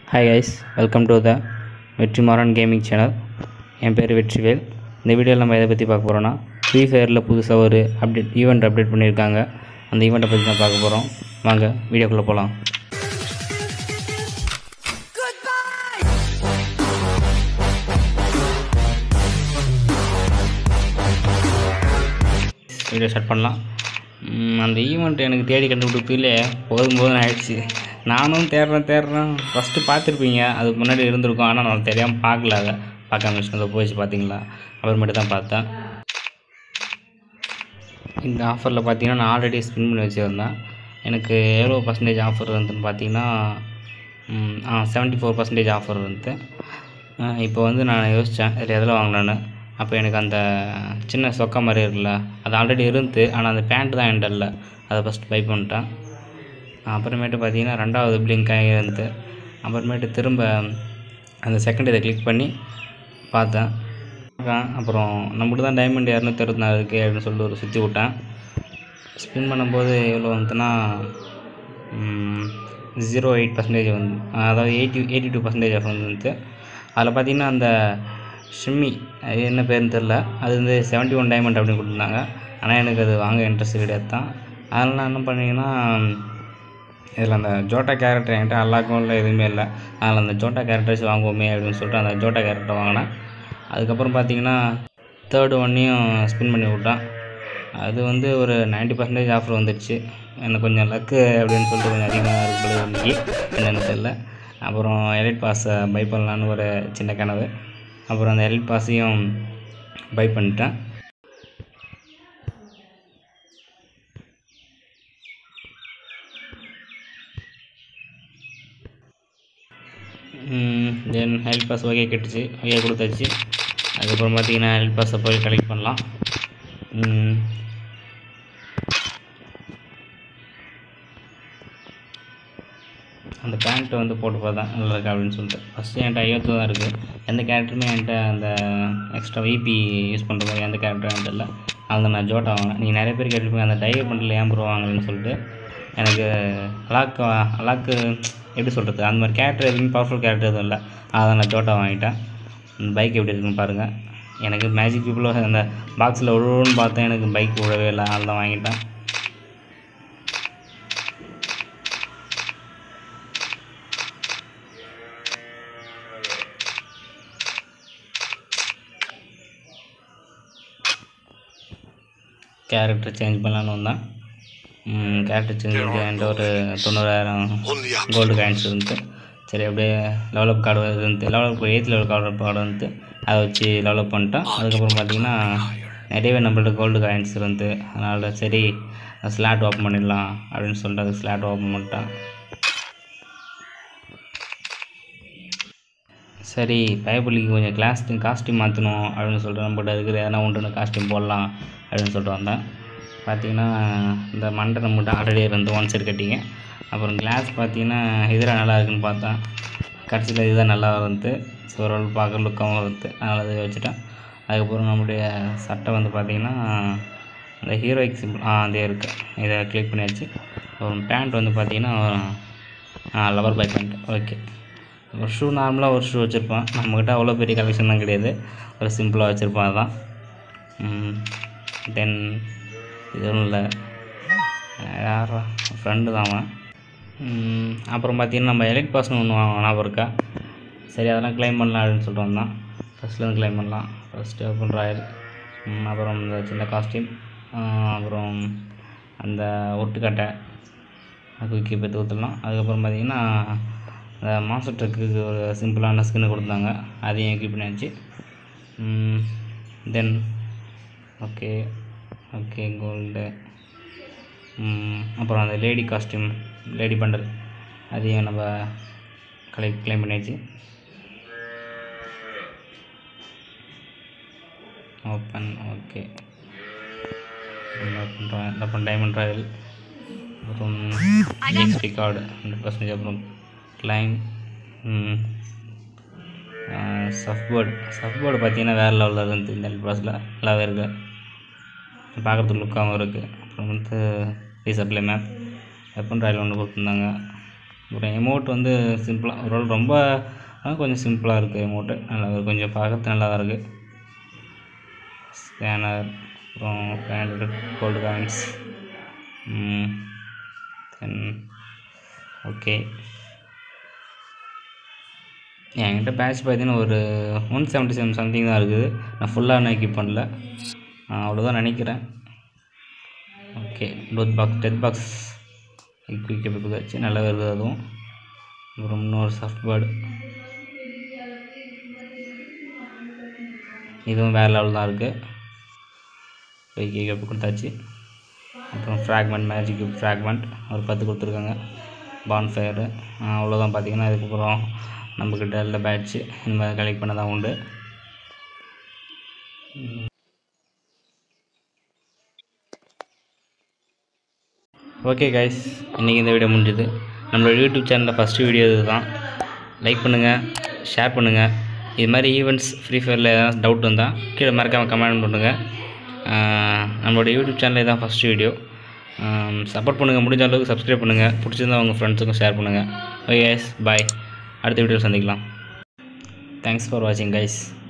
Hi guys welcome to the Vetrimaaran gaming channel என் பேர் வெற்றிவேல் இந்த வீடியோவில் நம்ம எதை பற்றி பார்க்க போகிறோன்னா ஃப்ரீ ஃபயரில் புதுசாக ஒரு அப்டேட் ஈவெண்ட் அப்டேட் பண்ணியிருக்காங்க அந்த ஈவெண்ட்டை பற்றி தான் பார்க்க போகிறோம் வாங்க வீடியோக்குள்ளே போகலாம் வீடியோ ஸ்டார்ட் பண்ணலாம் ம், அந்த ஈவெண்ட் எனக்கு தேடி கண்டுபிடிப்பிலே போதும் போதும் ஆயிடுச்சு நானும் தேடுறேன் தேடுறேன் ஃபஸ்ட்டு பார்த்துருப்பீங்க அதுக்கு முன்னாடி இருந்திருக்கும் ஆனால் நான் தெரியாமல் பார்க்கல அதை பார்க்காம விஷயத்தில் போயிடுச்சு பார்த்தீங்களா அப்புறமேட்டு தான் பார்த்தேன் இந்த ஆஃபரில் பார்த்தீங்கன்னா நான் ஆல்ரெடி ஸ்பின் பண்ணி வச்சுருந்தேன் எனக்கு எவ்வளோ பர்சன்டேஜ் ஆஃபர் இருந்துன்னு பார்த்தீங்கன்னா செவன்ட்டி ஃபோர் பர்சன்டேஜ் ஆஃபர் இருந்து இப்போ வந்து நான் யோசித்தேன் இது எதில் வாங்கினேன்னு அப்போ எனக்கு அந்த சின்ன சொக்கா மாதிரி இருக்குல்ல அது ஆல்ரெடி இருந்து ஆனால் அந்த பேண்ட் தான் என்கிட்ட இல்லை அதை ஃபஸ்ட் பை பண்ணிட்டேன் அப்புறமேட்டு பார்த்தீங்கன்னா ரெண்டாவது பிளிங்க் இருந்து அப்புறமேட்டு திரும்ப அந்த செகண்ட் இதை கிளிக் பண்ணி பார்த்தேன் பார்க்கேன். அப்புறம் நம்மகிட்ட தான் டைமண்ட் இரநூத்தி அறுபத்தி நாலு இருக்குது அப்படின்னு சொல்லிட்டு ஒரு சுற்றி விட்டேன் ஸ்பின் பண்ணும்போது எவ்வளோ வந்துட்டுன்னா ஜீரோ எயிட் பர்சன்டேஜ் வந்து அதாவது eighty eighty two percentage of வந்து அதில் பார்த்தீங்கன்னா அந்த ஷிம்மி அது என்ன பேருன்னு தெரில அது வந்து செவன்ட்டி ஒன் டைமண்ட் அப்படின்னு கொடுத்துருந்தாங்க ஆனால் எனக்கு அது வாங்க இன்ட்ரெஸ்ட் கிடையாது தான் அதனால் நான் என்ன பண்ணீங்கன்னா இதில் அந்த ஜோட்டா கேரக்டர் என்கிட்ட எல்லாருக்கும் இல்லை எதுவுமே இல்லை அதனால் அந்த ஜோட்டா கேரக்டர்ஸ் வாங்குவோமே அப்படின்னு சொல்லிட்டு அந்த ஜோட்டா கேரக்டர் வாங்கினேன் அதுக்கப்புறம் பார்த்தீங்கன்னா தேர்டு ஒன்னையும் ஸ்பின் பண்ணி விட்டேன் அது வந்து ஒரு 90% பர்சன்டேஜ் ஆஃபர் வந்துடுச்சு எனக்கு கொஞ்சம் லக்கு அப்படின்னு சொல்லிட்டு கொஞ்சம் அதிகமாக இருக்குது இன்னைக்கு என்னென்னு தெரில அப்புறம் எலைட் பாஸை பை பண்ணலான்னு ஒரு சின்ன கனவு அப்புறம் அந்த எலைட் பாஸையும் பை பண்ணிட்டேன் தென் ஹெல்த் பாஸ் ஓகே கட்டுச்சு ஓகே கொடுத்தாச்சு அதுக்கப்புறம் பார்த்தீங்கன்னா ஹெல்த் பாஸை போய் கலெக்ட் பண்ணலாம் ம், அந்த பேண்ட்டை வந்து போட்டு பார்த்தேன் நல்லா இருக்கு அப்படின்னு சொல்லிட்டு ஃபஸ்ட்டு என்கிட்ட ஐவத்து தான் இருக்குது எந்த கேரக்டருமே என்கிட்ட அந்த எக்ஸ்ட்ரா விபி யூஸ் பண்ணுற மாதிரி எந்த கேரக்டரும் என்கிட்ட இல்லை அதில் நான் ஜோட்டா வாங்கினேன் நீங்கள் நிறைய பேர் கேட்டிருப்பீங்க அந்த டைகர் பண்டில் ஏன் ப்ரோ வாங்கலன்னு சொல்லிட்டு எனக்கு அலாக்கு அலாக்கு எப்படி சொல்கிறது அந்த மாதிரி கேரக்டர் எதுவுமே பவர்ஃபுல் கேரக்டர் எதுவும் இல்லை அதை நான் ஜோட்டா வாங்கிட்டேன் அந்த பைக் எப்படி இருக்குன்னு பாருங்கள் எனக்கு மேஜிக் பீப்புளும் அந்த பாக்ஸில் விழுவுன்னு பார்த்தேன் எனக்கு பைக் விழவே இல்லை அதனால தான் வாங்கிட்டேன் கேரக்டர் சேஞ்ச் பண்ணலான்னு வந்தேன் கேரக்டர் சேஞ்ச் பண்ணி என்கிட்ட ஒரு தொண்ணூறாயிரம் கோல்டு காயின்ஸ் இருந்து சரி அப்படியே டெவலப் கார்டு இருந்து develop eighth level card card வந்து அதை வச்சு டெவலப் பண்ணிட்டேன் அதுக்கப்புறம் பார்த்தீங்கன்னா நிறையவே நம்மள்ட்ட கோல்டு காயின்ஸ் இருந்து அதனால் சரி ஸ்லாட் ஓப்பன் பண்ணிடலாம் அப்படின்னு சொல்லிட்டு அது ஸ்லாட் ஓப்பன் பண்ணிட்டேன் சரி பயப்புள்ளிக்கு கொஞ்சம் கிளாஸ் காஸ்டியூம் மாற்றணும் அப்படின்னு சொல்லிட்டு நம்மகிட்ட இருக்கிற எதனா ஒன்று காஸ்டியூம் போடலாம் அப்படின்னு சொல்லிட்டு வந்தேன் பார்த்தீங்கன்னா இந்த மண்டை நம்மகிட்ட ஆல்ரெடி இருந்து ஒன் சைடு கட்டிங்க அப்புறம் கிளாஸ் பார்த்தீங்கன்னா இதில் நல்லா இருக்குன்னு பார்த்தேன் கடைசியில் இதுதான் நல்லா இருந்து ஸோ ஓரளவு பார்க்க லுக்காகவும் இருந்து அதனால் அதை வச்சுட்டேன் அதுக்கப்புறம் நம்முடைய சட்டை வந்து பார்த்தீங்கன்னா அந்த ஹீரோயிக் சிம்பிள் ஆ அதே இருக்குது இதை கிளிக் பண்ணியாச்சு அப்புறம் பேண்ட் வந்து பார்த்தீங்கன்னா லவர் பை பேண்ட் ஓகே ஒரு ஷூ நார்மலாக ஒரு ஷூ வச்சுருப்பேன் நம்மக்கிட்ட அவ்வளோ பெரிய கலெக்ஷன்லாம் கிடையாது ஒரு சிம்பிளாக வச்சுருப்பேன் அதான் தென் இது ஒன்றும் இல்லை யாரா ஃப்ரெண்டு தான் அவன் ம், அப்புறம் பார்த்தீங்கன்னா நம்ம எலைட் பாஸ்னு ஒன்று வாங்க ஞாபகம் இருக்கா சரி அதெல்லாம் க்ளைம் பண்ணலாம் அப்படின்னு சொல்லிட்டு வந்தான் ஃபஸ்ட்லேருந்து க்ளைம் பண்ணலாம் ஃபஸ்ட்டு ஓப்பன் ராயல் ம், அப்புறம் இந்த சின்ன காஸ்டியூம் அப்புறம் அந்த ஒட்டுக்கட்டை தூக்கி போய் ஊற்றலாம் அதுக்கப்புறம் பார்த்தீங்கன்னா இந்த மாஸ்டர் ட்ரக்குக்கு ஒரு சிம்பிளான ஸ்கின்னு கொடுத்தாங்க அதையும் கீப் பண்ணியாச்சு தென் ஓகே ஓகே கோல்டு அப்புறம் அந்த லேடி காஸ்டியூம் லேடி பண்டல் அதையும் நம்ம கலெக்ட் க்ளைம் பண்ணியாச்சு ஓப்பன் ஓகே அப்புறம் டைமண்ட் ராயல் அப்புறம் எக்ஸ்பி கார்டு ஹண்ட்ரட் பர்சன்டேஜ் அப்புறம் claim surfboard surfboard பார்த்தீங்கன்னா வேறு லெவலில் இருந்து இந்த ப்ராஸில் நல்லாவே இருக்குது பார்க்குறதுக்கு லுக்காகவும் இருக்குது அப்புறம் வந்து ரீசப்ளை மேப் வெப்பன் ராயல் ஒன்று கொடுத்துருந்தாங்க அப்புறம் எமௌண்ட் வந்து சிம்பிளாக ஒரு ரொம்ப ஆனால் கொஞ்சம் சிம்பிளாக இருக்குது எமௌண்ட்டு நல்லா கொஞ்சம் பார்க்கறது நல்லா தான் இருக்குது ஸ்கேனர் அப்புறம் five hundred gold coins then okay என்கிட்ட பேட்ச் பார்த்தீங்கன்னா ஒரு ஒன் செவன்ட்டி செவன் சம்திங் தான் இருக்குது நான் ஃபுல்லாக நான் கீப் பண்ணல அவ்வளோதான் நினைக்கிறேன் okay death box death box quick வச்சு நல்லா வருது அதுவும் அப்புறம் இன்னொரு சாஃப்ட் பேர்டு இதுவும் வேறு லெவல் தான் இருக்குது குயிக் கிப் கொடுத்தாச்சு அப்புறம் ஃப்ராக்மெண்ட் மேஜிக் ஃப்ராக்மெண்ட் ஒரு பத்து கொடுத்துருக்காங்க பான்ஃபயரு அவ்வளோதான் பார்த்தீங்கன்னா அதுக்கப்புறம் நம்மக்கிட்ட இல்லை பேட்ச்சு இந்த மாதிரி கலெக்ட் பண்ண தான் உண்டு ஓகே கைஸ் இன்றைக்கி இந்த வீடியோ முடிஞ்சுது நம்மளோட யூடியூப் சேனலில் ஃபஸ்ட்டு வீடியோ இது தான் லைக் பண்ணுங்கள் ஷேர் பண்ணுங்கள் இது மாதிரி ஈவெண்ட்ஸ் ஃப்ரீ ஃபயரில் ஏதாவது டவுட் வந்தால் கீழே மறக்காமல் கமெண்ட் பண்ணுங்கள் நம்மளோட யூடியூப் சேனலில் தான் ஃபஸ்ட்டு வீடியோ சப்போர்ட் பண்ணுங்கள் முடிஞ்ச அளவுக்கு சப்ஸ்கிரைப் பண்ணுங்கள் பிடிச்சிருந்தா உங்கள் ஃப்ரெண்ட்ஸுக்கும் ஷேர் பண்ணுங்கள் ஓகே கைஸ் பாய் அடுத்த வீடியோவில் சந்திக்கலாம் தேங்க்ஸ் ஃபார் வாட்சிங் கைஸ்